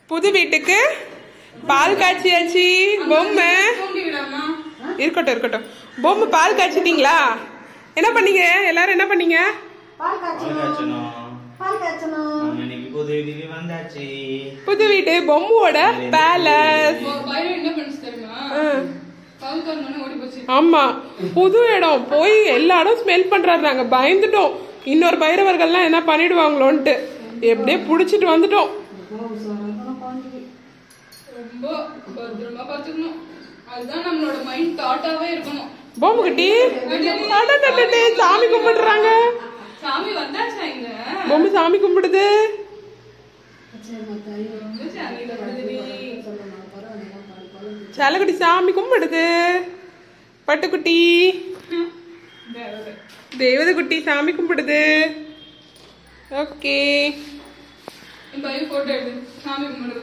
புது வீட்டுக்கு பால் காய்ச்சியாச்சு பொம்மை தூண்டி விடாமா இருக்கட்டும் இருக்கட்டும் பொம்மை பால் காய்ச்சிட்டீங்களா என்ன பண்ணீங்க எல்லாரும் என்ன பண்ணீங்க பால் பால் காய்ச்சணும் காய்ச்சணும் பால் காய்ச்சணும் நம்ம இன்னைக்கு புது வீட்டுக்கு வந்தாச்சு புது வீட்டு பொம்முவோட பேலஸ் ஒரு பையன் என்ன பண்ணுச்சு தெரியுமா பால் கறந்தோடனே ஓடி போச்சு ஆமா புது இடம் போய் எல்லா இடம் ஸ்மெல் பண்றாரு நாங்க பயந்துட்டோம் இன்னொரு பைரவர்கள்லாம் என்ன பண்ணிடுவாங்களோன்ட்டு எப்படியே புடிச்சிட்டு வந்துட்டோம் ரொம்ப பத்திரமா பாத்துக்கணும் அதுதான் நம்மளோட மைண்ட் தாட்டாவே இருக்கணும் பொம்மை குட்டி அடடடடே, சாமி கும்பிடுறாங்க சாமி வந்தாச்சா இங்க பொம்மை சாமி கும்பிடுது வந்து சாமி வருதுடி. சேலக்குட்டி சாமி கும்பிடுது பட்டுக்குட்டி தேவதை. தேவதை குட்டி சாமி கும்பிடுது ஓகே என் பையன் போட்டோ எடு சாமி கும்பிடுது